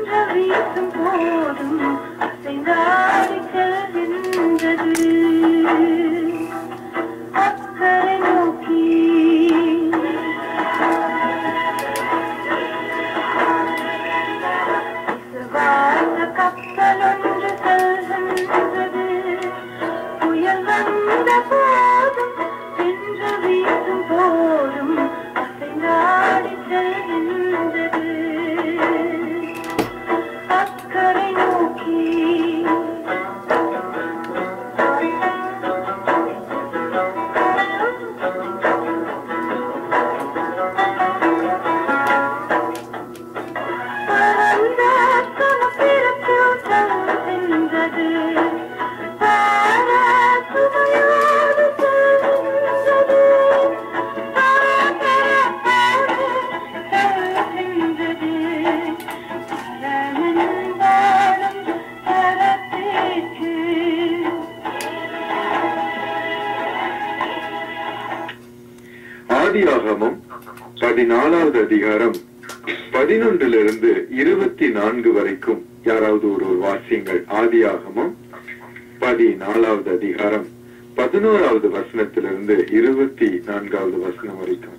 வீசும் போதும் அசைந்தாடி செல்கின்றது அக்கறை நோக்கி விசுவாச கப்பலொன்று செல்கின்றது புயல் வந்த போதும் சென்று வீசும் போதும் அசைந்தாடி செல்கின்றது அக்கறை நோக்கி பரந்த சமுத்திரத்தில் செல்கின்றது பார சுமையோடு செல்கின்றது பரபரப்போடு செல்கின்றது பரமன் வாழும் தரத்திற்கு ஆதியாகமம் பதினாலாவது அதிகாரம் பதினொன்றிலிருந்து இருபத்தி நான்கு வரைக்கும் யாராவது ஒரு ஒரு வாசியங்கள் ஆதியாகமம் பதினாலாவது அதிகாரம் பதினோராவது வசனத்திலிருந்து இருபத்தி நான்காவது வசனம் வரைக்கும்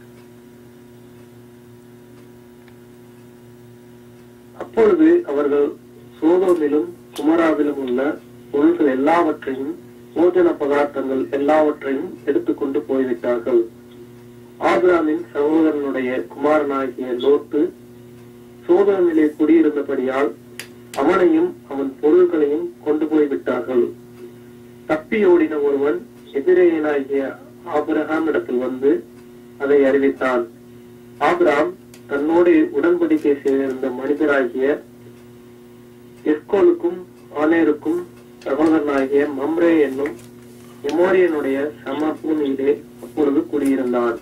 அப்பொழுது அவர்கள் சோதோமிலும் குமராவிலும் உள்ள பொருள்கள் எல்லாவற்றையும் போஜன பதார்த்தங்கள் எல்லாவற்றையும் எடுத்துக்கொண்டு போய்விட்டார்கள் ஆபிராமின் சகோதரனுடைய குமாரனாகிய லோத்து சோதோமிலே குடியிருந்தபடியால் அவனையும் அவன் பொருள்களையும் கொண்டு போய்விட்டார்கள் தப்பியோடின ஒருவன் எதிரேயனாகிய ஆபிரகாம் இடத்தில் வந்து அதை அறிவித்தான் ஆபிராம் தன்னோடு உடன்படிக்கை செய்திருந்த மனிதராகிய எஸ்கோலுக்கும் ஆனேருக்கும் சகோதரனாகிய மம்ரே என்னும் எமோரியனுடைய சம பூமியிலே அப்பொழுது குடியிருந்தான்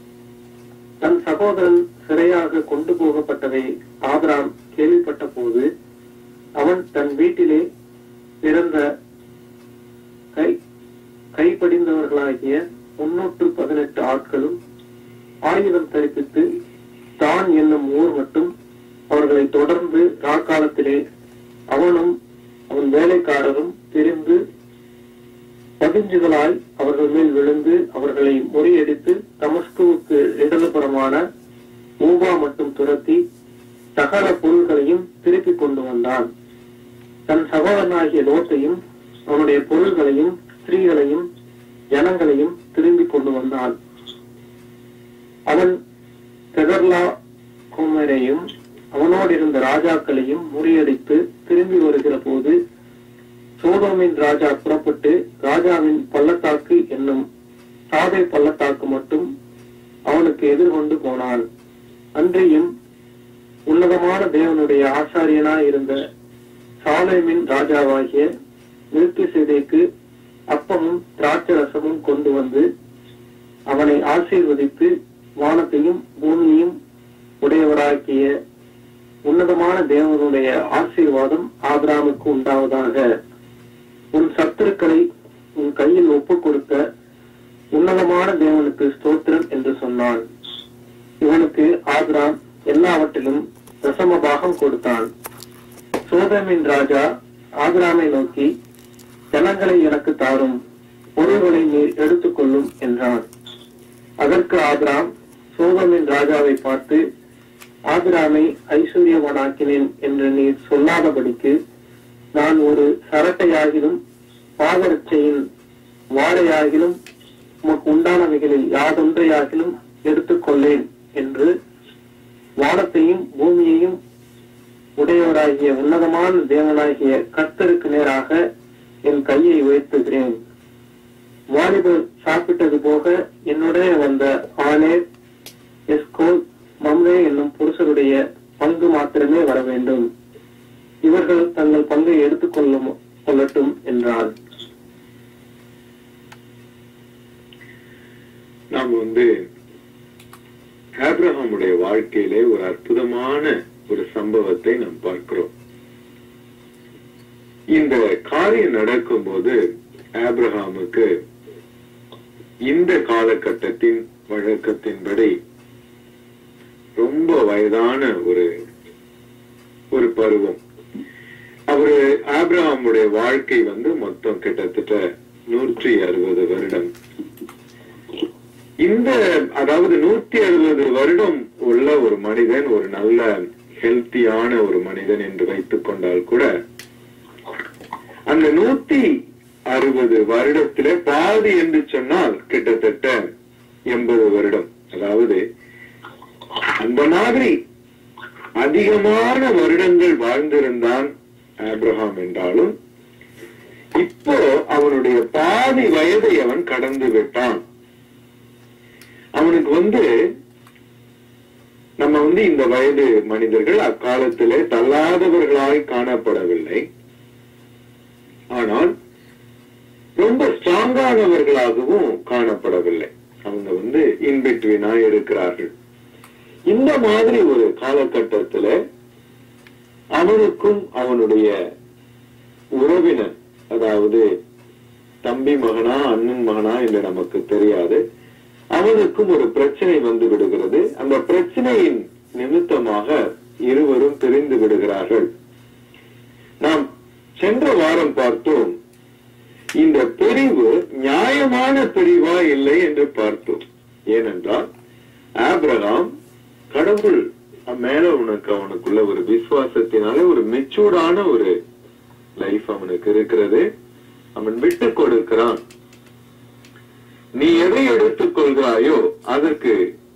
தன் சகோதரன் சிறையாக கொண்டு போகப்பட்டதை ஆபிராம் கேள்விப்பட்ட போது அவன் தன் வீட்டிலே பிறந்த கை கைப்படிந்தவர்களாகிய முன்னூற்று பதினெட்டு ஆட்களும் ஆயுதம் தரிப்பித்து தான் என்னும் ஊர் மட்டும் அவர்களை தொடர்ந்து ராக்காலத்திலே அவனும் அவன் வேலைக்காரரும் பிரிந்து பதிஞ்சுகளாய் அவர்கள் மேல் விழுந்து அவர்களை முறியடித்து தமஸ்குவுக்கு இடதுபுறமான ஊபா மட்டும் துரத்தி சகல பொருள்களையும் திருப்பிக் கொண்டு வந்தான் தன் சகோதரனாகிய லோத்தையும் அவனுடைய பொருள்களையும் ஸ்திரீகளையும் ஜனங்களையும் திரும்பிக் கொண்டு வந்தான் அவன் பெதர்லா குமரையும் அவனோடு இருந்த ராஜாக்களையும் முறியடித்து திரும்பி வருகிற போது சோதோமின் ராஜா புறப்பட்டு ராஜாவின் பள்ளத்தாக்கு என்னும் சாதை பள்ளத்தாக்கு மட்டும் அவனுக்கு எதிர்கொண்டு போனான் அன்றியும் உன்னதமான தேவனுடைய ஆசாரியனாய் இருந்த சாலேமின் ராஜாவாகிய நிறுத்திசேதைக்கு அப்பமும் திராட்சரசமும் கொண்டு வந்து அவனை ஆசீர்வதித்து வானத்தையும் பூமியையும் உடையவராக்கிய உன்னதமான தேவனுடைய ஆசீர்வாதம் ஆபிராமுக்கு உண்டாவதாக உன் சத்துருக்களை உன் கையில் ஒப்புக் கொடுத்த உன்னதமான தேவனுக்கு ஸ்தோத்திரம் என்று சொன்னான் இவனுக்கு ஆபிராம் எல்லாவற்றிலும் தசம பாகம் கொடுத்தான் சோதமின் ராஜா ஆபிராமை நோக்கி ஜனங்களை எனக்கு தாரும் பொருள்களை நீர் எடுத்துக்கொள்ளும் என்றான் அதற்கு ஆபிராம் சோதமின் ராஜாவை பார்த்து ஆபிராமை ஐஸ்வர்யவனாக்கினேன் என்று நீர் சொல்லாதபடிக்கு நான் ஒரு சரட்டையாகிலும் பாதரட்சையின் வாழையாகிலும் உமக்கு உண்டானவைகளில் யாதொன்றையாகிலும் எடுத்துக்கொள்ளேன் என்று வானத்தையும் பூமியையும் உடையவராகிய உன்னதமான தேவனாகிய கர்த்தருக்கு நேராக என் கையை உயர்த்துகிறேன் வாலிபர் சாப்பிட்டது போக என்னுடைய வந்த ஆனே எஸ்கோல் மம்ரே என்னும் புருஷருடைய பங்கு மாத்திரமே வர வேண்டும் இவர்கள் தங்கள் பங்கை எடுத்துக்கொள்ளும் கொள்ளட்டும் என்றார் நாம் வந்து ஆப்ரஹாமுடைய வாழ்க்கையிலே ஒரு அற்புதமான ஒரு சம்பவத்தை நாம் பார்க்கிறோம் இந்த காரியம் நடக்கும்போது ஆப்ரஹாமுக்கு இந்த காலகட்டத்தின் வழக்கத்தின்படி ரொம்ப வயதான ஒரு ஒரு பருவம் அவரு ஆபிரகாமுடைய வாழ்க்கை வந்து மொத்தம் கிட்டத்தட்ட நூற்றி அறுபது வருடம் இந்த அதாவது நூத்தி அறுபது வருடம் உள்ள ஒரு மனிதன் ஒரு நல்ல ஹெல்த்தியான ஒரு மனிதன் என்று வைத்துக் கொண்டால் கூட அந்த நூத்தி அறுபது வருடத்தில பாதி என்று சொன்னால் கிட்டத்தட்ட எண்பது வருடம் அதாவது அந்த மாதிரி அதிகமான வருடங்கள் வாழ்ந்திருந்தான் ஆப்ரஹாம் என்றாலும் இப்போ அவனுடைய பாதி வயதை அவன் கடந்து விட்டான் அவனுக்கு வந்து நம்ம வந்து இந்த வயது மனிதர்கள் அக்காலத்திலே தள்ளாதவர்களாய் காணப்படவில்லை ஆனால் ரொம்ப ஸ்ட்ராங்கானவர்களாகவும் காணப்படவில்லை அவங்க வந்து இன்பிட்வீனா இருக்கிறார்கள் இந்த மாதிரி ஒரு காலகட்டத்துல அவனுக்கும் அவனுடைய உறவினர் அதாவது தம்பி மகனா அண்ணன் மகனா என்று நமக்கு தெரியாது அவனுக்கும் ஒரு பிரச்சனை வந்து விடுகிறது அந்த பிரச்சனையின் நிமித்தமாக இருவரும் பிரிந்து விடுகிறார்கள் நாம் சென்ற வாரம் பார்த்தோம் இந்த பிரிவு நியாயமான பிரிவா இல்லை என்று பார்த்தோம் ஏனென்றால் ஆபிரகாம் கடவுள் மேல உனக்கு அவனுக்குள்ள ஒரு விசுவாசத்தினால ஒரு மெச்சூர்டான ஒரு லைஃப் அவனுக்கு இருக்கிறது அவன் விட்டு கொடுக்கிறான் நீ எதை எடுத்துக் கொள்கிறாயோ அதற்கு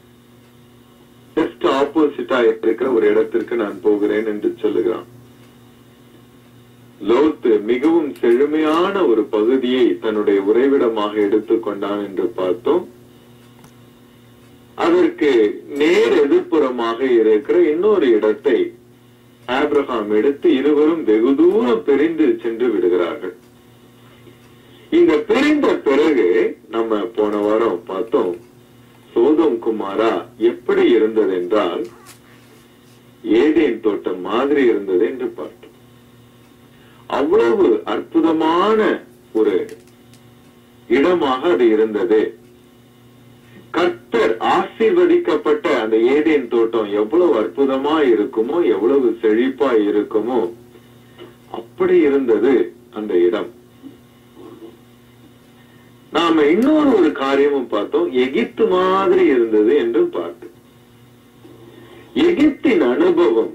ஜஸ்ட் ஆப்போசிட்டா இருக்கிற ஒரு இடத்திற்கு நான் போகிறேன் என்று சொல்லுகிறான் லோத்து மிகவும் செழுமையான ஒரு பகுதியை தன்னுடைய உறைவிடமாக எடுத்துக்கொண்டான் என்று பார்த்தோம் அதற்கு நேர் எதிர்ப்புறமாக இருக்கிற இன்னொரு இடத்தை ஆப்ரஹாம் எடுத்து இருவரும் வெகு தூரம் பிரிந்து சென்று விடுகிறார்கள் இந்த பிரிந்த பிறகு நம்ம போன வாரம் பார்த்தோம் சோதம் குமாரா எப்படி இருந்தது என்றால் ஏதேன் தோட்டம் மாதிரி இருந்தது என்று பார்த்தோம் அவ்வளவு அற்புதமான ஒரு இடமாக அது இருந்தது கர்த்தர் ஆசீர்வதிக்கப்பட்ட அந்த ஏதேன் தோட்டம் எவ்வளவு அற்புதமா இருக்குமோ எவ்வளவு செழிப்பா இருக்குமோ அப்படி இருந்தது அந்த இடம் நாம இன்னொரு ஒரு காரியமும் பார்த்தோம் எகிப்து மாதிரி இருந்தது என்று பார்த்தோம் எகிப்தின் அனுபவம்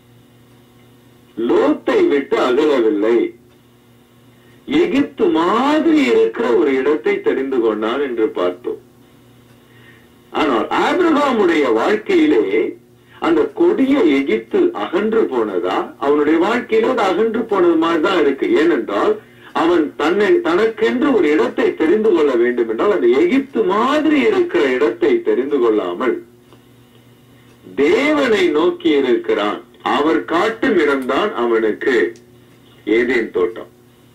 லோத்தை விட்டு அகலவில்லை எகிப்து மாதிரி இருக்கிற ஒரு இடத்தை தெரிந்து கொண்டான் என்று பார்த்தோம் ஆனால் ஆபிரகாமுடைய வாழ்க்கையிலே அந்த கொடிய எகிப்து அகன்று போனதா அவனுடைய வாழ்க்கையில அது அகன்று போனது மாதிரி தான் இருக்கு ஏனென்றால் அவன் தன்னை தனக்கென்று ஒரு இடத்தை தெரிந்து கொள்ள வேண்டும் என்றால் அந்த எகிப்து மாதிரி இருக்கிற இடத்தை தெரிந்து கொள்ளாமல் தேவனை நோக்கி இருக்கிறான் அவர் காட்டும் இடம்தான் அவனுக்கு ஏதேன் தோட்டம்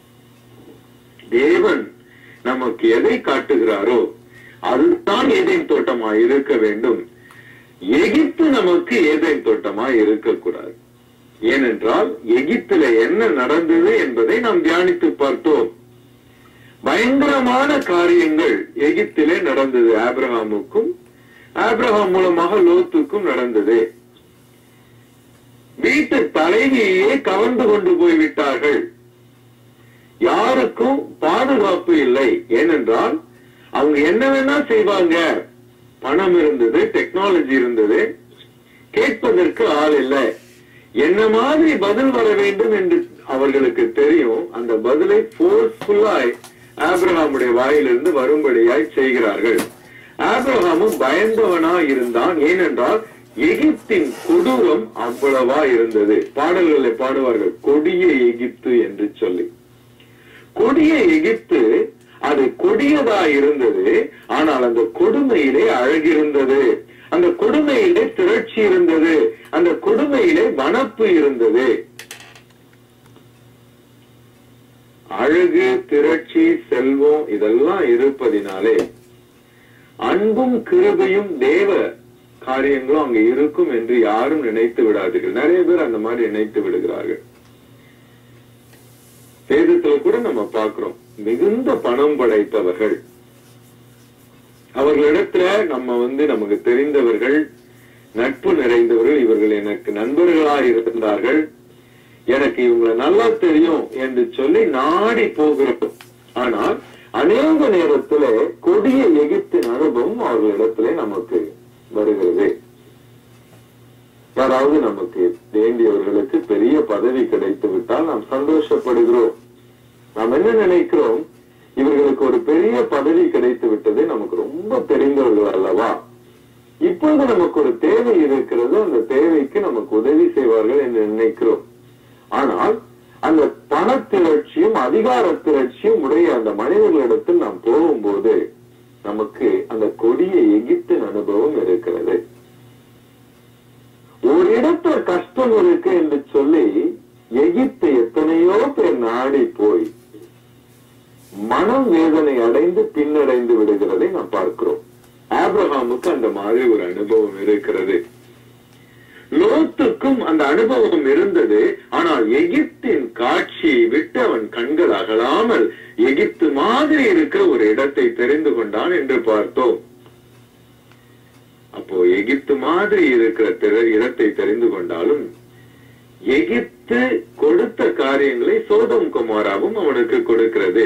தேவன் நமக்கு எதை காட்டுகிறாரோ அதுதான் ஏதேன் தோட்டமா இருக்க வேண்டும் எகிப்து நமக்கு ஏதேன் தோட்டமா இருக்கக்கூடாது ஏனென்றால் எகிப்தில என்ன நடந்தது என்பதை நாம் தியானித்து பார்த்தோம் பயங்கரமான காரியங்கள் எகிப்திலே நடந்தது ஆப்ரஹாமுக்கும் ஆப்ரஹாம் மூலமாக லோத்துக்கும் நடந்தது வீட்டு தலைவியே கவர்ந்து கொண்டு போய்விட்டார்கள் யாருக்கும் பாதுகாப்பு இல்லை ஏனென்றால் அவங்க என்ன வேணா செய்வாங்க பணம் இருந்தது டெக்னாலஜி இருந்தது கேட்பதற்கு ஆள் இல்லை என்ன மாதிரி பதில் வர வேண்டும் என்று அவர்களுக்கு தெரியும் அந்த பதிலை போர்ஸ்ஃபுல்லாய் ஆப்ரஹாமுடைய வாயிலிருந்து வரும்படியாய் செய்கிறார்கள் ஆப்ரஹாமும் பயந்தவனா இருந்தான் ஏனென்றால் எகிப்தின் கொடூரம் அவ்வளவா இருந்தது பாடல்களை பாடுவார்கள் கொடிய எகிப்து என்று சொல்லி கொடிய எகிப்து அது கொடியதா இருந்தது ஆனால் அந்த கொடுமையிலே அழகிருந்தது அந்த கொடுமையிலே திரட்சி இருந்தது அந்த கொடுமையிலே வனப்பு இருந்தது அழகு திரட்சி செல்வம் இதெல்லாம் இருப்பதினாலே அன்பும் கிருபையும் தேவ காரியங்களும் அங்க இருக்கும் என்று யாரும் நினைத்து விடாதீர்கள் நிறைய பேர் அந்த மாதிரி நினைத்து விடுகிறார்கள் வேதத்துல கூட நம்ம பார்க்கிறோம் மிகுந்த பணம் படைத்தவர்கள் அவர்களிடத்துல நம்ம வந்து நமக்கு தெரிந்தவர்கள் நட்பு நிறைந்தவர்கள் இவர்கள் எனக்கு நண்பர்களாக இருந்தார்கள் எனக்கு இவங்களை நல்லா தெரியும் என்று சொல்லி நாடி போகிறோம் ஆனால் அநேக நேரத்துல கொடிய எகிப்தின் அனுபவம் அவர்களிடத்திலே நமக்கு வருகிறது யாராவது நமக்கு வேண்டியவர்களுக்கு பெரிய பதவி கிடைத்து விட்டால் நாம் சந்தோஷப்படுகிறோம் நாம் என்ன நினைக்கிறோம் இவர்களுக்கு ஒரு பெரிய பதவி கிடைத்து விட்டது நமக்கு ரொம்ப தெரிந்தவர்கள் அல்லவா இப்பொழுது நமக்கு ஒரு தேவை இருக்கிறது அந்த தேவைக்கு நமக்கு உதவி செய்வார்கள் என்று நினைக்கிறோம் ஆனால் அந்த பணத்திரட்சியும் அதிகார திரட்சியும் உடைய அந்த மனிதர்களிடத்தில் நாம் போகும்போது நமக்கு அந்த கொடிய எகிப்தின் அனுபவம் இருக்கிறது ஒரு இடத்துல கஷ்டம் இருக்கு என்று சொல்லி எகிப்தை எத்தனையோ பேர் நாடி போய் மனம் வேதனை அடைந்து பின்னடைந்து விடுகிறதை நாம் பார்க்கிறோம் ஆப்ரஹாமுக்கு அந்த மாதிரி ஒரு அனுபவம் இருக்கிறது லோத்துக்கும் அந்த அனுபவம் இருந்தது ஆனால் எகிப்தின் காட்சியை விட்டு அவன் கண்கள் அகலாமல் எகிப்து மாதிரி இருக்கிற ஒரு இடத்தை தெரிந்து கொண்டான் என்று பார்த்தோம் அப்போ எகிப்து மாதிரி இருக்கிற திற- இடத்தை தெரிந்து கொண்டாலும் எகிப்து கொடுத்த காரியங்களை சோதம் குமாராவும் அவனுக்கு கொடுக்கிறது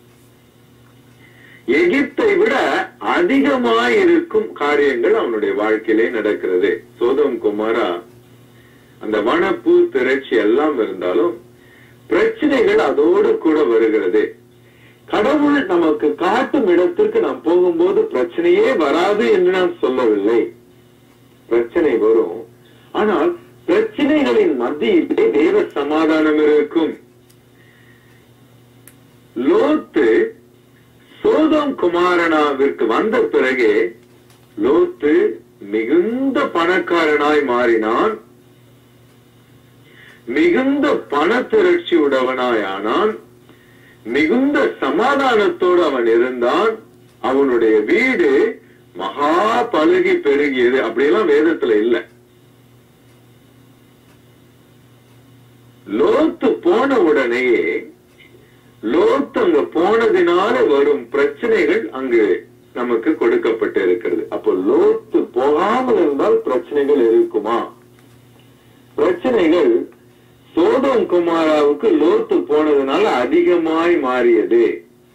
எகிப்தை விட அதிகமாய் இருக்கும் காரியங்கள் அவனுடைய வாழ்க்கையிலே நடக்கிறது சோதம் குமாரா அந்த வனப்பு திரட்சி எல்லாம் இருந்தாலும் பிரச்சனைகள் அதோடு கூட வருகிறது கடவுள் நமக்கு காட்டும் இடத்திற்கு நாம் போகும்போது பிரச்சனையே வராது என்று நான் சொல்லவில்லை பிரச்சனை வரும் ஆனால் பிரச்சனைகளின் மத்தியிலே தேவ சமாதானம் இருக்கும் லோத்து சோதம் குமாரனாவிற்கு வந்த பிறகு லோத்து மிகுந்த பணக்காரனாய் மாறினான் மிகுந்த பணத்திரட்சி உடையவனாய் ஆனான் மிகுந்த சமாதானத்தோடு அவன் இருந்தான் அவனுடைய வீடு மகா பழுகி பெருகியது அப்படியெல்லாம் வேதத்துல இல்ல லோத்து போன உடனேயே லோத் அங்க போனதினால வரும் பிரச்சனைகள் அங்கு நமக்கு கொடுக்கப்பட்டு இருக்கிறது அப்போ லோத்து போகாமல் இருந்தால் பிரச்சனைகள் இருக்குமா பிரச்சனைகள் சோதம் குமாராவுக்கு லோத்து போனதுனால அதிகமாய் மாறியது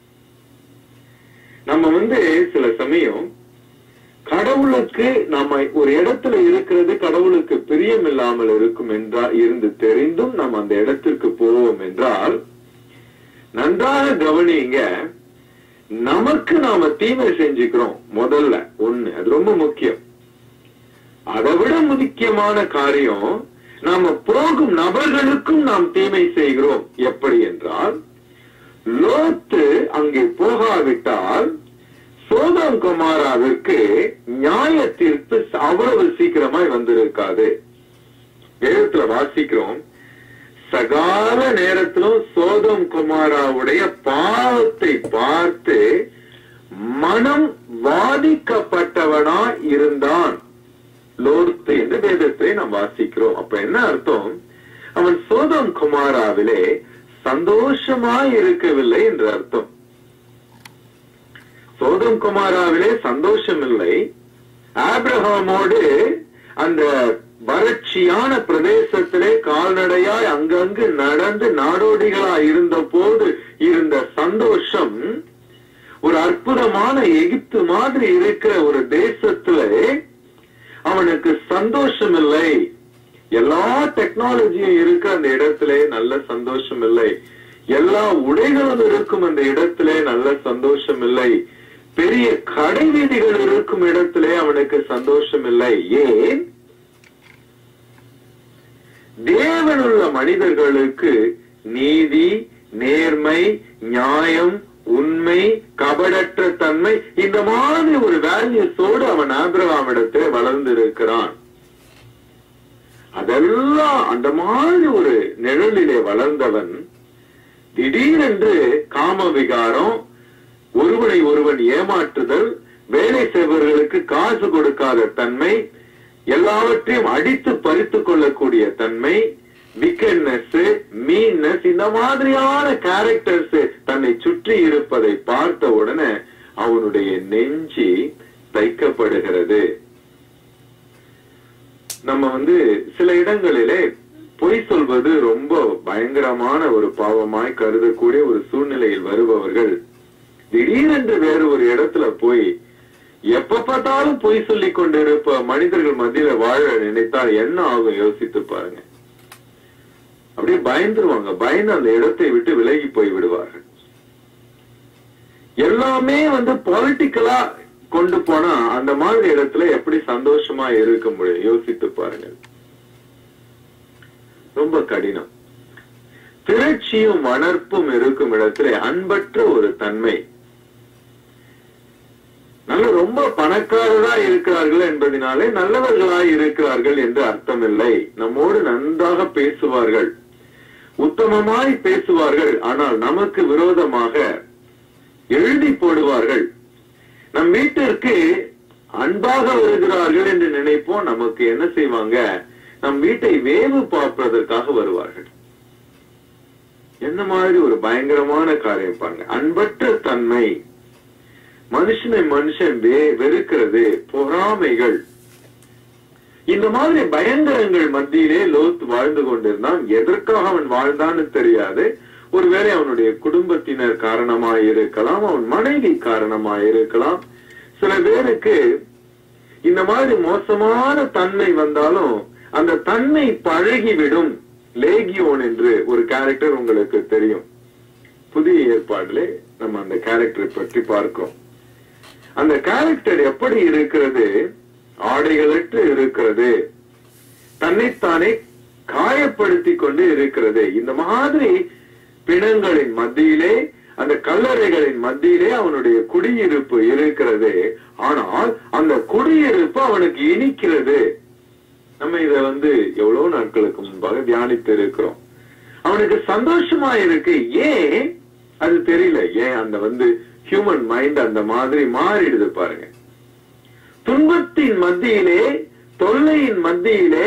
நம்ம வந்து சில சமயம் கடவுளுக்கு நம்ம ஒரு இடத்துல இருக்கிறது கடவுளுக்கு பிரியம் இல்லாமல் இருக்கும் என்றால் இருந்து தெரிந்தும் நாம் அந்த இடத்திற்கு போவோம் என்றால் நன்றாக கவனிங்க நமக்கு நாம தீமை செஞ்சுக்கிறோம் முதல்ல ஒண்ணு அது ரொம்ப முக்கியம் அதை விட முக்கியமான காரியம் நாம போகும் நபர்களுக்கும் நாம் தீமை செய்கிறோம் எப்படி என்றால் லோத்து அங்கே போகாவிட்டால் சோதம் குமாராவிற்கு நியாய தீர்ப்பு அவ்வளவு சீக்கிரமாய் வந்திருக்காது வேதத்துல வாசிக்கிறோம் சகால நேரத்திலும் சோதம் குமாராவுடைய பாவத்தை பார்த்து மனம் வாதிக்கப்பட்டவனா இருந்தான் லோத்து என்று வேதத்தை நாம் வாசிக்கிறோம் அப்ப என்ன அர்த்தம் அவன் சோதம் குமாராவிலே சந்தோஷமாய் இருக்கவில்லை என்று அர்த்தம் சோதம் குமாராவிலே சந்தோஷம் இல்லை ஆப்ரஹாமோடு அந்த வறட்சியான பிரதேசத்திலே கால்நடையாய் அங்கங்கு நடந்து நாடோடிகளாய் இருந்த போது இருந்த சந்தோஷம் ஒரு அற்புதமான எகிப்து மாதிரி இருக்கிற ஒரு தேசத்திலே அவனுக்கு சந்தோஷம் இல்லை எல்லா டெக்னாலஜியும் இருக்கு அந்த இடத்துல நல்ல சந்தோஷம் இல்லை எல்லா உடைகளும் இருக்கும் அந்த இடத்திலே நல்ல சந்தோஷம் இல்லை பெரிய கடை வீதிகள் இருக்கும் இடத்திலே அவனுக்கு சந்தோஷம் இல்லை ஏன் தேவனுள்ள மனிதர்களுக்கு நீதி நேர்மை நியாயம் உண்மை கபடற்ற தன்மை இந்த மாதிரி ஒரு வேல்யூஸோடு அவன் ஆபிரகாமிடத்தில் வளர்ந்து இருக்கிறான் அதெல்லாம் அந்த மாதிரி ஒரு நிழலிலே வளர்ந்தவன் திடீரென்று காம விகாரம் ஒருவனை ஒருவன் ஏமாற்றுதல் வேலை செய்பவர்களுக்கு காசு கொடுக்காத தன்மை எல்லாவற்றையும் அடித்து பறித்து கொள்ளக்கூடிய தன்மை விக்கெட்னஸ் மீன்னஸ் இந்த மாதிரியான கேரக்டர்ஸ் தன்னை சுற்றி இருப்பதை பார்த்த உடனே அவனுடைய நெஞ்சி தைக்கப்படுகிறது நம்ம வந்து சில இடங்களிலே பொய் சொல்வது ரொம்ப பயங்கரமான ஒரு பாவமாய் கருதக்கூடிய ஒரு சூழ்நிலையில் வருபவர்கள் திடீரென்று வேறு ஒரு இடத்துல போய் எப்ப பார்த்தாலும் பொய் சொல்லிக் கொண்டிருப்ப மனிதர்கள் மத்தியில வாழ நினைத்தால் என்ன ஆகும் யோசித்து பாருங்க அப்படியே பயந்துருவாங்க பயந்து அந்த இடத்தை விட்டு விலகி போய் விடுவார்கள் எல்லாமே வந்து பொலிட்டிக்கலா கொண்டு போனா அந்த மாதிரி இடத்துல எப்படி சந்தோஷமா இருக்க முடியும் யோசித்து பாருங்க ரொம்ப கடினம் திரட்சியும் வளர்ப்பும் இருக்கும் இடத்துல அன்பற்ற ஒரு தன்மை நல்ல ரொம்ப பணக்காரரா இருக்கிறார்கள் என்பதனாலே நல்லவர்களாய் இருக்கிறார்கள் என்று அர்த்தமில்லை நம்மோடு நன்றாக பேசுவார்கள் உத்தமமாய் பேசுவார்கள் ஆனால் நமக்கு விரோதமாக எழுதி போடுவார்கள் நம் வீட்டிற்கு அன்பாக வருகிறார்கள் என்று நினைப்போம் நமக்கு என்ன செய்வாங்க நம் வீட்டை வேவு பார்ப்பதற்காக வருவார்கள் என்ன மாதிரி ஒரு பயங்கரமான காரியம் பாருங்க அன்பற்ற தன்மை மனுஷனை மனுஷன் வே- வெறுக்கிறது பொறாமைகள் இந்த மாதிரி பயங்கரங்கள் மத்தியிலே லோத் வாழ்ந்து கொண்டிருந்தான் எதற்காக அவன் வாழ்ந்தான்னு தெரியாது ஒருவேளை அவனுடைய குடும்பத்தினர் காரணமாய் இருக்கலாம் அவன் மனைவி காரணமாய் இருக்கலாம் சில பேருக்கு இந்த மாதிரி மோசமான தன்மை வந்தாலும் அந்த தன்மை பழகிவிடும் லேகியோன் என்று ஒரு கேரக்டர் உங்களுக்கு தெரியும் புதிய ஏற்பாடுல நம்ம அந்த கேரக்டரை பற்றி பார்க்கிறோம் அந்த கேரக்டர் எப்படி இருக்கிறது ஆடைகளற்று இருக்கிறது தன்னைத்தானே காயப்படுத்தி கொண்டு இருக்கிறது இந்த மாதிரி பிணங்களின் மத்தியிலே அந்த கல்லறைகளின் மத்தியிலே அவனுடைய குடியிருப்பு இருக்கிறது ஆனால் அந்த குடியிருப்பு அவனுக்கு இனிக்கிறது நம்ம இத வந்து எவ்வளவு நாட்களுக்கு முன்பாக தியானித்து இருக்கிறோம் அவனுக்கு சந்தோஷமா இருக்கு ஏன் அது தெரியல ஏன் அந்த வந்து ஹியூமன் மைண்ட் அந்த மாதிரி மாறிடுது பாருங்க துன்பத்தின் மத்தியிலே தொல்லையின் மத்தியிலே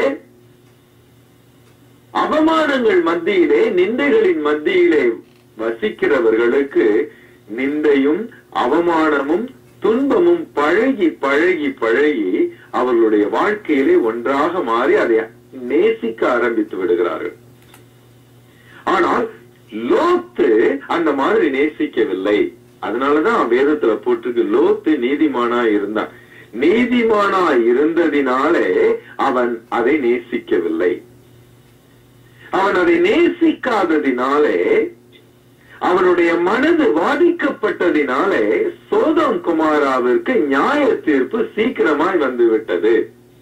அவமானங்கள் மத்தியிலே நிந்தைகளின் மத்தியிலே வசிக்கிறவர்களுக்கு நிந்தையும் அவமானமும் துன்பமும் பழகி பழகி பழகி அவர்களுடைய வாழ்க்கையிலே ஒன்றாக மாறி அதை நேசிக்க ஆரம்பித்து விடுகிறார்கள் ஆனால் லோத்து அந்த மாதிரி நேசிக்கவில்லை அதனாலதான் வேதத்துல போட்டிருக்கு லோத்து நீதிமானா இருந்தான் நீதிமானா இருந்ததினாலே அவன் அதை நேசிக்கவில்லை அவன் அதை நேசிக்காததினாலே அவனுடைய மனது வாதிக்கப்பட்டதினாலே சோதம் குமாராவிற்கு நியாய தீர்ப்பு சீக்கிரமாய் வந்துவிட்டது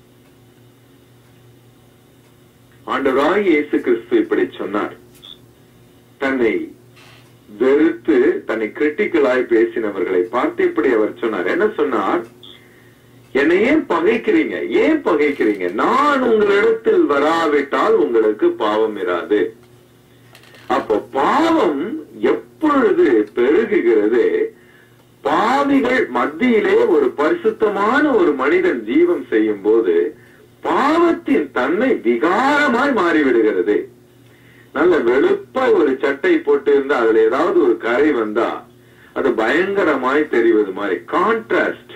ஆண்டவராய் இயேசு கிறிஸ்து இப்படி சொன்னார் தன்னை வெறுத்து தன்னை கிரிட்டிக்கலாய் பேசினவர்களை பார்த்து இப்படி அவர் சொன்னார் என்ன சொன்னார் என்னை ஏன் பகைக்கிறீங்க ஏன் பகைக்கிறீங்க நான் உங்களிடத்தில் வராவிட்டால் உங்களுக்கு பாவம் இராது அப்போ பாவம் எப்பொழுது பெருகுகிறது பாவிகள் மத்தியிலே ஒரு பரிசுத்தமான ஒரு மனிதன் ஜீவம் செய்யும் போது பாவத்தின் தன்மை விகாரமாய் மாறிவிடுகிறது நல்ல வெளுப்பா ஒரு சட்டை போட்டு இருந்தா அதுல ஏதாவது ஒரு கரை வந்தா அது பயங்கரமாய் தெரிவது மாதிரி கான்ட்ராஸ்ட்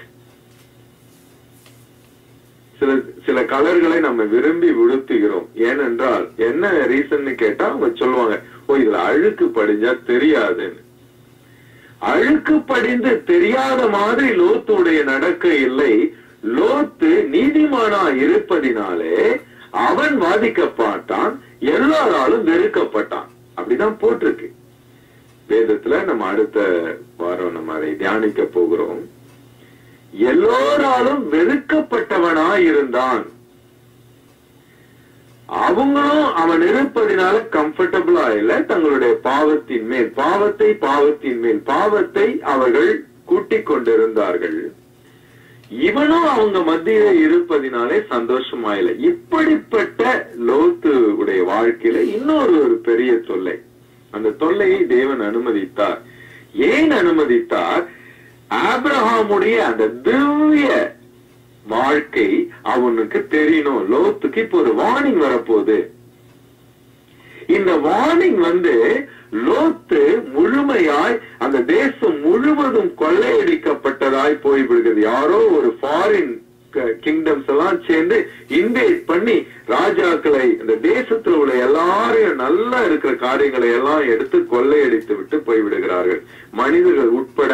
சில சில கலர்களை நம்ம விரும்பி உடுத்துகிறோம் ஏனென்றால் என்ன ரீசன் கேட்டா அவங்க சொல்லுவாங்க ஓ இதுல அழுக்கு படிஞ்சா தெரியாதுன்னு அழுக்கு படிந்து தெரியாத மாதிரி லோத்துடைய நடக்கை இல்லை லோத்து நீதிமானா இருப்பதினாலே அவன் வாதிக்கப்பட்டான் எல்லாராலும் வெறுக்கப்பட்டான் அப்படிதான் போட்டிருக்கு வேதத்துல நம்ம அடுத்த வாரம் நம்ம அதை தியானிக்க போகிறோம் எல்லோராலும் வெறுக்கப்பட்டவனா இருந்தான் அவங்களும் அவன் இருப்பதினால கம்ஃபர்டபுளா இல்ல தங்களுடைய பாவத்தின் மேல் பாவத்தை பாவத்தின் மேல் பாவத்தை அவர்கள் கூட்டிக் கொண்டிருந்தார்கள் இவனும் அவங்க மத்தியில இருப்பதினாலே சந்தோஷமா இல்லை இப்படிப்பட்ட லோத்து உடைய வாழ்க்கையில இன்னொரு ஒரு பெரிய தொல்லை அந்த தொல்லையை தேவன் அனுமதித்தார் ஏன் அனுமதித்தார் ஆபிரஹாமுடைய அந்த திவ்ய வாழ்க்கை அவனுக்கு தெரியணும் லோத்துக்கு இப்ப ஒரு வார்னிங் வரப்போகுது இந்த வார்னிங் வந்து லோத்து முழுமையாய் அந்த தேசம் முழுவதும் கொள்ளையடிக்கப்பட்டதாய் போய்விடுகிறது யாரோ ஒரு ஃபாரின் கிங்டம்ஸ் எல்லாம் சேர்ந்து இன்வைட் பண்ணி ராஜாக்களை இந்த தேசத்துல உள்ள எல்லாரையும் நல்லா இருக்கிற காரியங்களை எல்லாம் எடுத்து கொள்ளையடித்து விட்டு போய்விடுகிறார்கள் மனிதர்கள் உட்பட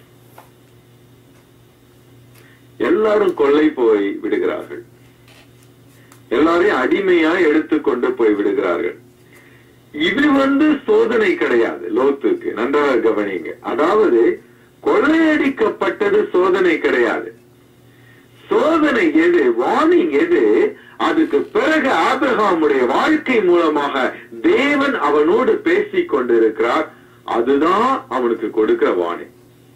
எல்லாரும் கொள்ளை போய் விடுகிறார்கள் எல்லாரையும் அடிமையா எடுத்துக்கொண்டு போய் விடுகிறார்கள் இது வந்து சோதனை கிடையாது லோத்துக்கு நன்றாக கவனிங்க அதாவது கொள்ளையடிக்கப்பட்டது சோதனை கிடையாது சோதனை எது வார்னிங் எது அதுக்கு பிறகு ஆபிரகாமுடைய வாழ்க்கை மூலமாக தேவன் அவனோடு பேசிக் கொண்டிருக்கிறார் அதுதான் அவனுக்கு கொடுக்கிற வார்னிங்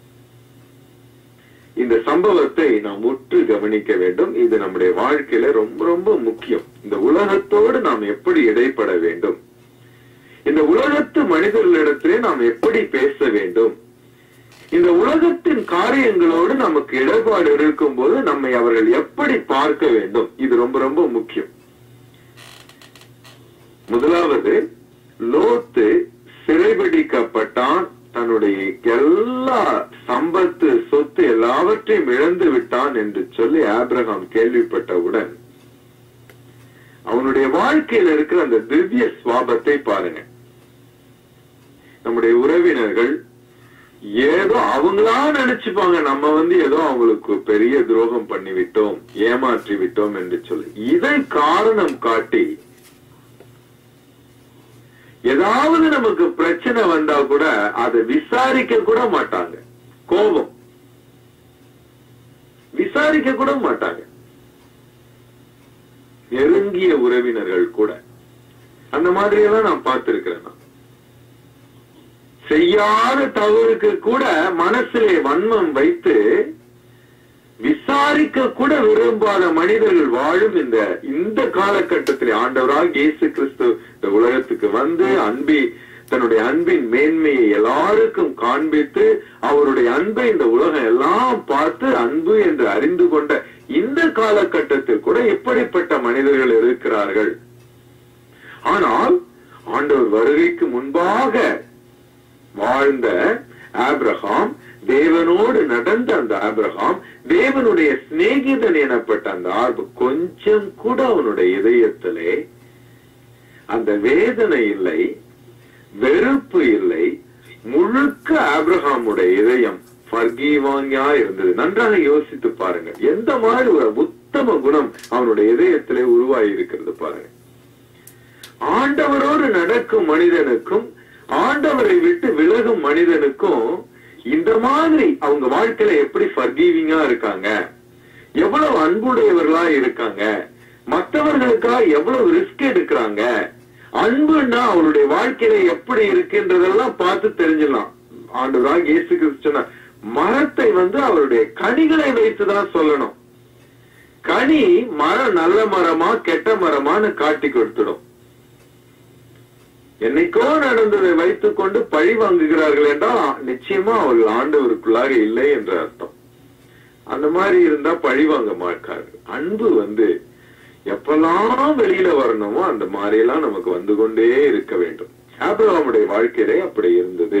இந்த சம்பவத்தை நாம் உற்று கவனிக்க வேண்டும் இது நம்முடைய வாழ்க்கையில ரொம்ப ரொம்ப முக்கியம் இந்த உலகத்தோடு நாம் எப்படி இடைப்பட வேண்டும் இந்த உலகத்து மனிதர்களிடத்திலே நாம் எப்படி பேச வேண்டும் இந்த உலகத்தின் காரியங்களோடு நமக்கு இடர்பாடு இருக்கும் போது நம்மை அவர்கள் எப்படி பார்க்க வேண்டும் இது ரொம்ப ரொம்ப முக்கியம் முதலாவது லோத்து சிறைபிடிக்கப்பட்டான் தன்னுடைய எல்லா சம்பத்து சொத்து எல்லாவற்றையும் இழந்து விட்டான் என்று சொல்லி ஆபிரகாம் கேள்விப்பட்டவுடன் அவனுடைய வாழ்க்கையில் இருக்கிற அந்த திவ்ய சுவாபத்தை பாருங்க நம்முடைய உறவினர்கள் ஏதோ அவங்களா நினைச்சுப்பாங்க நம்ம வந்து ஏதோ அவங்களுக்கு பெரிய துரோகம் பண்ணி விட்டோம் ஏமாற்றி விட்டோம் என்று சொல்லி இதை காரணம் காட்டி ஏதாவது நமக்கு பிரச்சனை வந்தா கூட அதை விசாரிக்க கூட மாட்டாங்க கோபம் விசாரிக்க கூட மாட்டாங்க நெருங்கிய உறவினர்கள் கூட அந்த மாதிரி எல்லாம் நான் பார்த்திருக்கிறேன் நான் செய்யாத தவறுக்கு கூட மனசிலே வன்மம் வைத்து விசாரிக்க கூட விரும்பாத மனிதர்கள் வாழும் இந்த இந்த காலகட்டத்தில் ஆண்டவராக இயேசு கிறிஸ்து இந்த உலகத்துக்கு வந்து அன்பி தன்னுடைய அன்பின் மேன்மையை எல்லாருக்கும் காண்பித்து அவருடைய அன்பை இந்த உலகம் எல்லாம் பார்த்து அன்பு என்று அறிந்து கொண்ட இந்த காலகட்டத்தில் கூட எப்படிப்பட்ட மனிதர்கள் இருக்கிறார்கள் ஆனால் ஆண்டவர் வருகைக்கு முன்பாக வாழ்ந்த ஆப்ரஹாம் தேவனோடு நடந்த அந்த ஆபிரகாம் தேவனுடைய சிநேகிதன் எனப்பட்ட அந்த ஆர்வ கொஞ்சம் கூட அவனுடைய இதயத்திலே அந்த வேதனை இல்லை வெறுப்பு இல்லை முழுக்க ஆபிரகாமுடைய இதயம் ஃபர்கீவாங்கியா இருந்தது நன்றாக யோசித்து பாருங்க எந்த மாதிரி ஒரு உத்தம குணம் அவனுடைய இதயத்திலே உருவாகி இருக்கிறது பாருங்க ஆண்டவரோடு நடக்கும் மனிதனுக்கும் ஆண்டவரை விட்டு விலகும் மனிதனுக்கும் இந்த மாதிரி அவங்க வாழ்க்கையில எப்படி ஃபர்கீவிங்கா இருக்காங்க எவ்வளவு அன்புடையவர்களா இருக்காங்க மற்றவர்களுக்காக எவ்வளவு ரிஸ்க் எடுக்கிறாங்க அன்புன்னா அவருடைய வாழ்க்கையில எப்படி இருக்குன்றதெல்லாம் பார்த்து தெரிஞ்சிடலாம் ஆண்டவராக இயேசு கிறிஸ்து சொன்னார் மரத்தை வந்து அவருடைய கனிகளை வைத்துதான் சொல்லணும் கனி மரம் நல்ல மரமா கெட்ட மரமான்னு காட்டி கொடுத்துடும் என்னைக்கோ நடந்ததை வைத்துக் கொண்டு பழி வாங்குகிறார்கள் என்றால் நிச்சயமா அவர்கள் ஆண்டவருக்குள்ளாக இல்லை என்ற அர்த்தம் அந்த மாதிரி இருந்தா பழி வாங்க மாட்டார்கள் அன்பு வந்து எப்பெல்லாம் வெளியில வரணுமோ அந்த மாதிரி எல்லாம் நமக்கு வந்து கொண்டே இருக்க வேண்டும் ஆபிரகாமுடைய வாழ்க்கையிலே அப்படி இருந்தது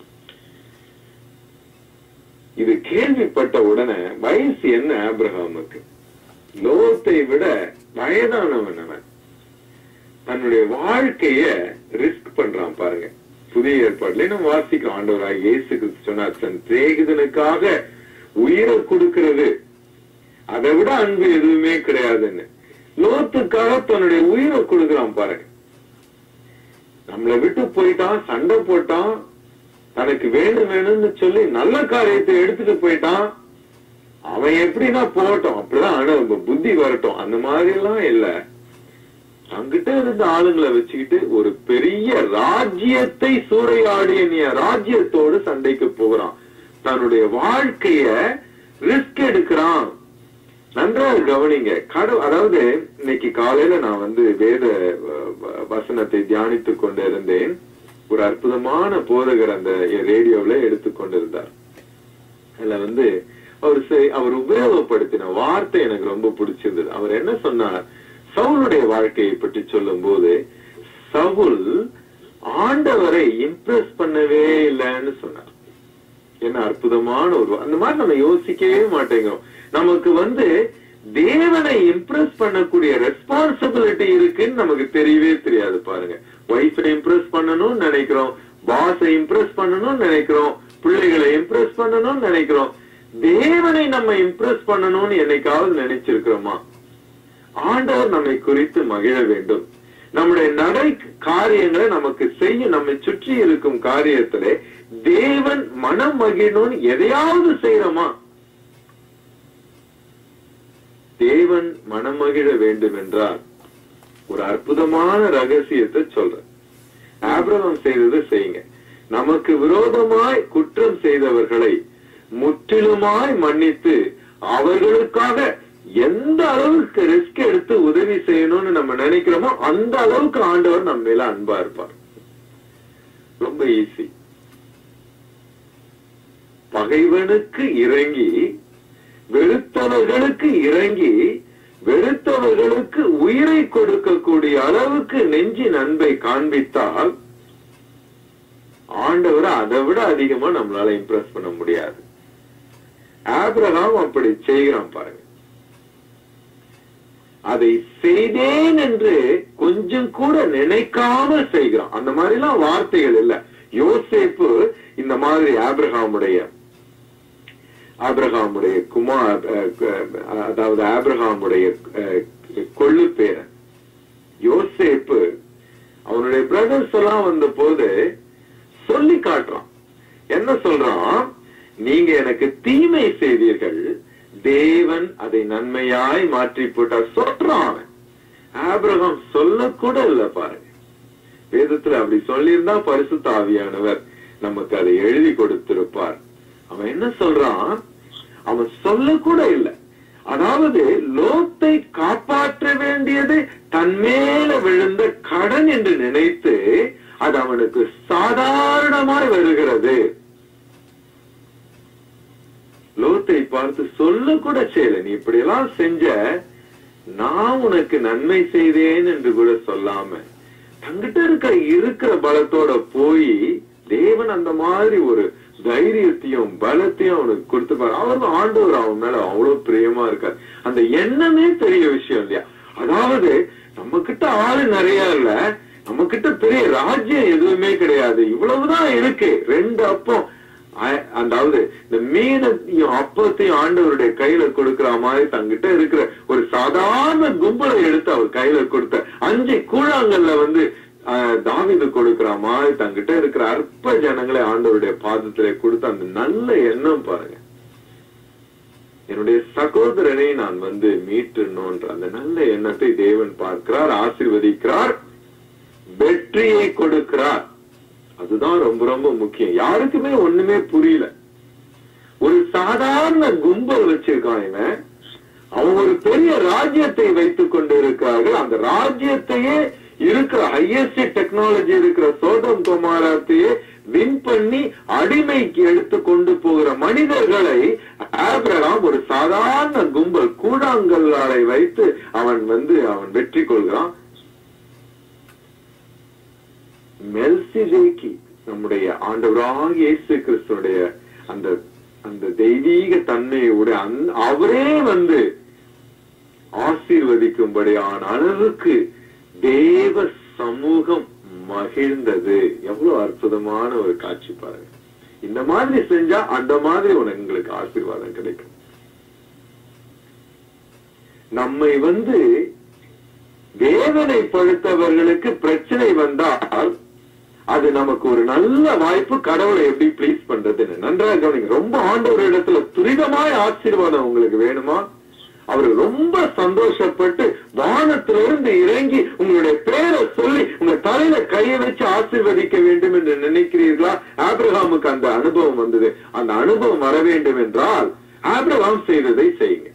இது கேள்விப்பட்ட உடனே வயசு என்ன ஆபிரகாமுக்கு லோத்தை விட வயதானவன் அவன் தன்னுடைய வாழ்க்கைய ரிஸ்க் பண்றான் பாருங்க புதிய ஏற்பாடுல நம்ம வாசிக்க ஆண்டவராக இயேசு கிறிஸ்து சொன்னார் தன் சிநேகிதனுக்காக உயிரை கொடுக்கிறது அதை விட அன்பு எதுவுமே கிடையாதுன்னு லோத்துக்காக தன்னுடைய உயிரை கொடுக்கிறான் பாருங்க நம்மளை விட்டு போயிட்டான் சண்டை போட்டான் தனக்கு வேணும் வேணும்னு சொல்லி நல்ல காரியத்தை எடுத்துட்டு போயிட்டான் அவன் எப்படின்னா போகட்டும் அப்படிதான் ஆனா புத்தி வரட்டும் அந்த மாதிரி எல்லாம் இல்ல அங்கிட்ட இருந்த ஆளுங்களை வச்சுக்கிட்டு ஒரு பெரிய ராஜ்யத்தை சூறையாடிய ராஜ்யத்தோடு சண்டைக்கு போகிறான் தன்னுடைய வாழ்க்கைய ரிஸ்க் எடுக்கிறான் நன்றாக கவனிங்க கடவு அதாவது இன்னைக்கு காலையில நான் வந்து வேத அஹ், வ- வசனத்தை தியானித்துக் கொண்டு இருந்தேன் ஒரு அற்புதமான போதகர் அந்த ரேடியோவில் எடுத்துக்கொண்டிருந்தார் அதுல வந்து அவர் செ- அவர் உபயோகப்படுத்தின வார்த்தை எனக்கு ரொம்ப பிடிச்சிருந்தது அவர் என்ன சொன்னார் சவுலுடைய வாழ்க்கையை பற்றி சொல்லும் போது சவுல் ஆண்டவரை இம்ப்ரெஸ் பண்ணவே இல்லைன்னு சொன்னார் என்ன அற்புதமான ஒரு வா- அந்த மாதிரி நம்ம யோசிக்கவே மாட்டேங்கிறோம் நமக்கு வந்து தேவனை இம்ப்ரெஸ் பண்ணக்கூடிய ரெஸ்பான்சிபிலிட்டி இருக்குன்னு நமக்கு தெரியவே தெரியாது பாருங்க ஒய்ஃபை இம்ப்ரெஸ் பண்ணணும்னு நினைக்கிறோம் பாஸை இம்ப்ரெஸ் பண்ணணும்னு நினைக்கிறோம் பிள்ளைகளை இம்ப்ரெஸ் பண்ணணும்னு நினைக்கிறோம் தேவனை நம்ம இம்ப்ரெஸ் பண்ணணும்னு என்னைக்காவது நினைச்சிருக்கிறோமா ஆண்டவர் நம்மை குறித்து மகிழ வேண்டும் நம்முடைய நடை காரியங்களை நமக்கு செய்ய நம்மை சுற்றி இருக்கும் காரியத்திலே தேவன் மனம் மகிழணும்னு எதையாவது செய்யறோமா தேவன் மனம் மகிழ வேண்டும் என்றால் ஒரு அற்புதமான ரகசியத்தை சொல்றேன் ஆபிரகம் செய்தது செய்யுங்க நமக்கு விரோதமாய் குற்றம் செய்தவர்களை முற்றிலுமாய் மன்னித்து அவர்களுக்காக எந்த அளவுக்கு ரிஸ்க் எடுத்து உதவி செய்யணும்னு நம்ம நினைக்கிறோமோ அந்த அளவுக்கு ஆண்டவர் நம்ம மேல அன்பா இருப்பார் ரொம்ப ஈஸி பகைவனுக்கு இறங்கி வெறுத்தவர்களுக்கு இறங்கி வெறுத்தவர்களுக்கு உயிரை கொடுக்கக்கூடிய அளவுக்கு நெஞ்சின் அன்பை காண்பித்தால் ஆண்டவரை அதை விட அதிகமா நம்மளால இம்ப்ரெஸ் பண்ண முடியாது ஆபிரகாம் அப்படி செய்கிறான் பாருங்க அதை செய்தேன் என்று கொஞ்சம் கூட நினைக்காம செய்கிறான் அந்த மாதிரி எல்லாம் வார்த்தைகள் இல்ல யோசேப்பு இந்த மாதிரி ஆபிரகாமுடைய ஆபிரகாமுடைய குமார் அஹ், அஹ், அதாவது ஆபிரகாமுடைய அஹ், கொள்ளு பேரன் யோசேப்பு அவனுடைய பிரதர்ஸ் எல்லாம் வந்த போது சொல்லி காட்டுறான் என்ன சொல்றான் நீங்க எனக்கு தீமை செய்தீர்கள் தேவன் அதை நன்மையாய் மாற்றி போட்டார் சொல்றான் அவன் ஆபிரகாம் சொல்லக்கூட இல்ல பாருங்க வேதத்துல அப்படி சொல்லியிருந்தா பரிசுத்த ஆவியானவர் நமக்கு அதை எழுதி கொடுத்திருப்பார் அவன் என்ன சொல்றான் அவன் சொல்லக்கூட இல்லை அதாவது லோத்தை காப்பாற்ற வேண்டியது தன் மேல விழுந்த கடன் என்று நினைத்து அது அவனுக்கு சாதாரணமாய் வருகிறது லோத்தை பார்த்து சொல்ல கூட செய்யல நீ இப்படி எல்லாம் செஞ்ச நான் உனக்கு நன்மை செய்தேன் என்று கூட சொல்லாம தங்கிட்ட இருக்கிற இருக்கிற பலத்தோட போய் தேவன் அந்த மாதிரி ஒரு தைரியத்தையும் பலத்தையும் அவனுக்கு கொடுத்துப்பாரு அவரும் ஆண்டவர் அவன் மேல அவ்வளவு பிரியமா இருக்கார் அந்த எண்ணமே பெரிய விஷயம் இல்லையா அதாவது நம்ம கிட்ட ஆளு நிறைய இல்ல நம்ம கிட்ட பெரிய ராஜ்யம் எதுவுமே கிடையாது இவ்வளவுதான் இருக்கு ரெண்டு அப்பம் அ- அதாவது இந்த மீனத்தையும் அப்பத்தையும் ஆண்டவருடைய கையில கொடுக்கிற மாதிரி தங்கிட்ட இருக்கிற ஒரு சாதாரண கும்பலை எடுத்து அவர் கையில கொடுத்த அஞ்சு கூழாங்கல்ல வந்து அஹ், தாவீது கொடுக்கிற மாதிரி தங்கிட்ட இருக்கிற அற்ப ஜனங்களை ஆண்டவருடைய பாதத்திலே கொடுத்த அந்த நல்ல எண்ணம் பாருங்க என்னுடைய சகோதரனை நான் வந்து மீட்டணும்ன்ற அந்த நல்ல எண்ணத்தை தேவன் பார்க்கிறார் ஆசீர்வதிக்கிறார் வெற்றியை கொடுக்கிறார் அதுதான் ரொம்ப ரொம்ப முக்கியம் யாருக்குமே ஒண்ணுமே புரியல ஒரு சாதாரண கும்பல் வச்சிருக்கான் இவன் அவன் ஒரு பெரிய ராஜ்யத்தை வைத்துக் கொண்டு இருக்கிறார்கள் அந்த ராஜ்யத்தையே இருக்கிற ஹையஸ்ட் டெக்னாலஜி இருக்கிற சோதம் குமாரத்தையே வின் பண்ணி அடிமைக்கு எடுத்து கொண்டு போகிற மனிதர்களை ஆபிரகாம் ஒரு சாதாரண கும்பல் கூழாங்கல்லாலை வைத்து அவன் வந்து அவன் வெற்றி கொள்கிறான் மெல்சிதேக்கி நம்முடைய ஆண்டவராக இயேசு கிறிஸ்துடைய அந்த அந்த தெய்வீக தன்மையோட அந்த அவரே வந்து ஆசீர்வதிக்கும்படியான அளவுக்கு தேவ சமூகம் மகிழ்ந்தது எவ்வளவு அற்புதமான ஒரு காட்சி பாருங்க இந்த மாதிரி செஞ்சா அந்த மாதிரி உனக்கு உங்களுக்கு ஆசீர்வாதம் கிடைக்கும் நம்மை வந்து வேதனைப்படுத்தவர்களுக்கு பிரச்சனை வந்தால் அது நமக்கு ஒரு நல்ல வாய்ப்பு கடவுளை எப்படி ப்ளீஸ் பண்றதுன்னு நன்றாக கவனிங்க ரொம்ப ஆண்டவர் இடத்துல துரிதமாய் ஆசீர்வாதம் உங்களுக்கு வேணுமா அவர் ரொம்ப சந்தோஷப்பட்டு வானத்திலிருந்து இறங்கி உங்களுடைய பேரை சொல்லி உங்க தலையில கையை வச்சு ஆசீர்வதிக்க வேண்டும் என்று நினைக்கிறீர்களா ஆபிரகாமுக்கு அந்த அனுபவம் வந்தது அந்த அனுபவம் வர வேண்டும் என்றால் ஆபிரகாம் செய்ததை செய்யுங்க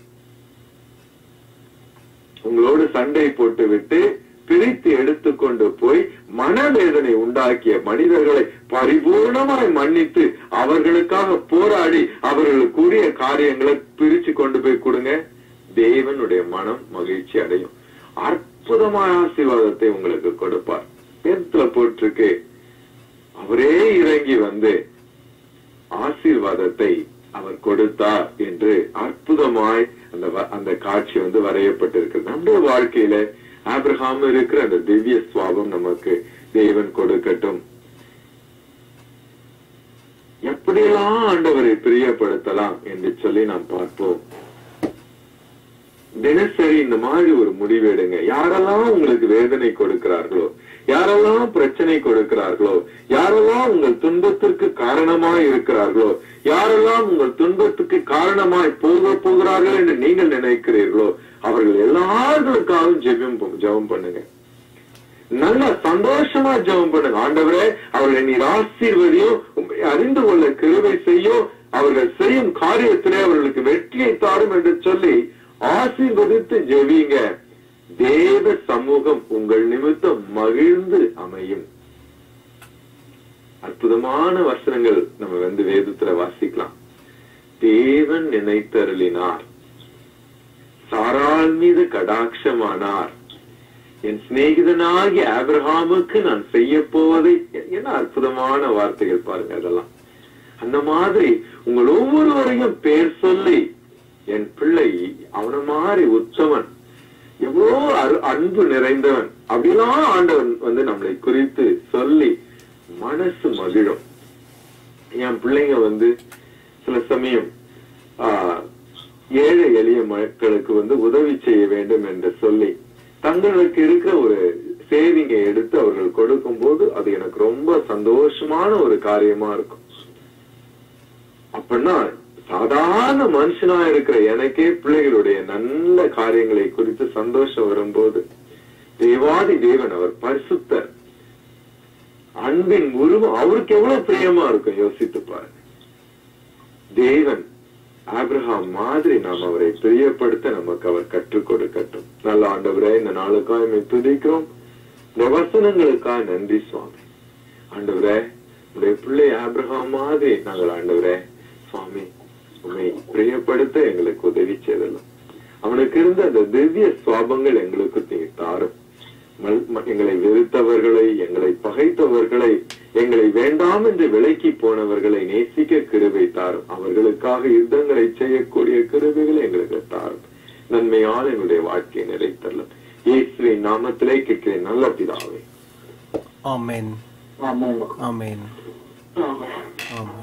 உங்களோடு சண்டை போட்டு விட்டு பிரித்து எடுத்துக்கொண்டு போய் மனவேதனை உண்டாக்கிய மனிதர்களை பரிபூர்ணமாய் மன்னித்து அவர்களுக்காக போராடி அவர்களுக்குரிய காரியங்களை பிரிச்சு கொண்டு போய் கொடுங்க தேவனுடைய மனம் மகிழ்ச்சி அடையும் அற்புதமான ஆசீர்வாதத்தை உங்களுக்கு கொடுப்பார் வேதத்துல போட்டிருக்கு அவரே இறங்கி வந்து ஆசீர்வாதத்தை அவர் கொடுத்தார் என்று அற்புதமாய் அந்த வ- அந்த காட்சி வந்து வரையப்பட்டிருக்கு நம்முடைய வாழ்க்கையில ஆபிரகாம் இருக்கிற அந்த திவ்ய சுவாபம் நமக்கு தேவன் கொடுக்கட்டும் எப்படியெல்லாம் ஆண்டவரை பிரியப்படுத்தலாம் என்று சொல்லி நாம் பார்ப்போம் தினசரி இந்த மாதிரி ஒரு முடிவு எடுங்க யாரெல்லாம் உங்களுக்கு வேதனை கொடுக்கிறார்களோ யாரெல்லாம் பிரச்சனை கொடுக்கிறார்களோ யாரெல்லாம் உங்கள் துன்பத்திற்கு காரணமாய் இருக்கிறார்களோ யாரெல்லாம் உங்கள் துன்பத்துக்கு காரணமாய் போக போகிறார்கள் என்று நீங்கள் நினைக்கிறீர்களோ அவர்கள் எல்லார்களுக்காகவும் ஜெபம் ப- ஜெபம் பண்ணுங்க நல்ல சந்தோஷமா ஜெபம் பண்ணுங்க ஆண்டவரே அவர்களை நீர் ஆசீர்வதியும் உம்மை அறிந்து கொள்ள கிருபை செய்யும் அவர்கள் செய்யும் காரியத்திலே அவர்களுக்கு வெற்றியை தாரும் என்று சொல்லி ஆசீர்வதித்து ஜெபிங்க தேவ சமூகம் உங்கள் நிமித்தம் மகிழ்ந்து அமையும் அற்புதமான வசனங்கள் நம்ம வந்து வேதத்துல வாசிக்கலாம் தேவன் நினைத்தருளினார் சாராள் மீது கடாட்சமானார் என் சிநேகிதனாகிய ஆபிரகாமுக்கு நான் செய்ய போவதை என்ன அற்புதமான வார்த்தைகள் பாருங்க அதெல்லாம் அந்த மாதிரி உங்கள் ஒவ்வொருவரையும் பேர் சொல்லி என் பிள்ளை அவன மாதிரி உத்தமன் எவ்வளோ அரு- அன்பு நிறைந்தவன் அப்படிலாம் ஆண்டவன் வந்து நம்மளை குறித்து சொல்லி மனசு மகிழும் என் பிள்ளைங்க வந்து சில சமயம் ஆஹ், ஏழை எளிய மக்களுக்கு வந்து உதவி செய்ய வேண்டும் என்று சொல்லி தங்களுக்கு இருக்கிற ஒரு சேவிங்கை எடுத்து அவர்கள் கொடுக்கும் போது அது எனக்கு ரொம்ப சந்தோஷமான ஒரு காரியமா இருக்கும் அப்படின்னா சாதாரண மனுஷனா இருக்கிற எனக்கே பிள்ளைகளுடைய நல்ல காரியங்களை குறித்து சந்தோஷம் வரும்போது தேவாதி தேவன் அவர் பரிசுத்தர் அன்பின் உருவம் அவருக்கு எவ்வளவு பிரியமா இருக்கும் யோசித்து பாருங்க தேவன் ஆபிரகாம் மாதிரி நாம் அவரை பிரியப்படுத்த நமக்கு அவர் கற்றுக் கொடுக்கட்டும் நல்ல ஆண்டவரே இந்த நாளுக்காக எம்மை துதிக்கிறோம் இந்த வசனங்களுக்காக நன்றி சுவாமி ஆண்டவரே உடைய பிள்ளை ஆபிரகாம் மாதிரி நாங்கள் ஆண்டவரே சுவாமி உண்மை பிரியப்படுத்த எங்களுக்கு உதவி செய்தலாம் அவனுக்கு இருந்த அந்த திவ்ய சுவாபங்கள் எங்களுக்கு நீர் தாரும் மல்- ம- எங்களை வெறுத்தவர்களை எங்களை பகைத்தவர்களை எங்களை வேண்டாம் என்று விலக்கி போனவர்களை நேசிக்க கிருபை தாரும் அவர்களுக்காக யுத்தங்களை செய்யக்கூடிய கிருபைகளை எங்களுக்கு தாரும் நன்மையால் என்னுடைய வாழ்க்கையை நிறைத்தரலாம் இயேசுவின் நாமத்திலே கேட்கிறேன் நல்ல பிதாவே ஆமென் ஆமாம் ஆமென் ஆமாம் ஆமென்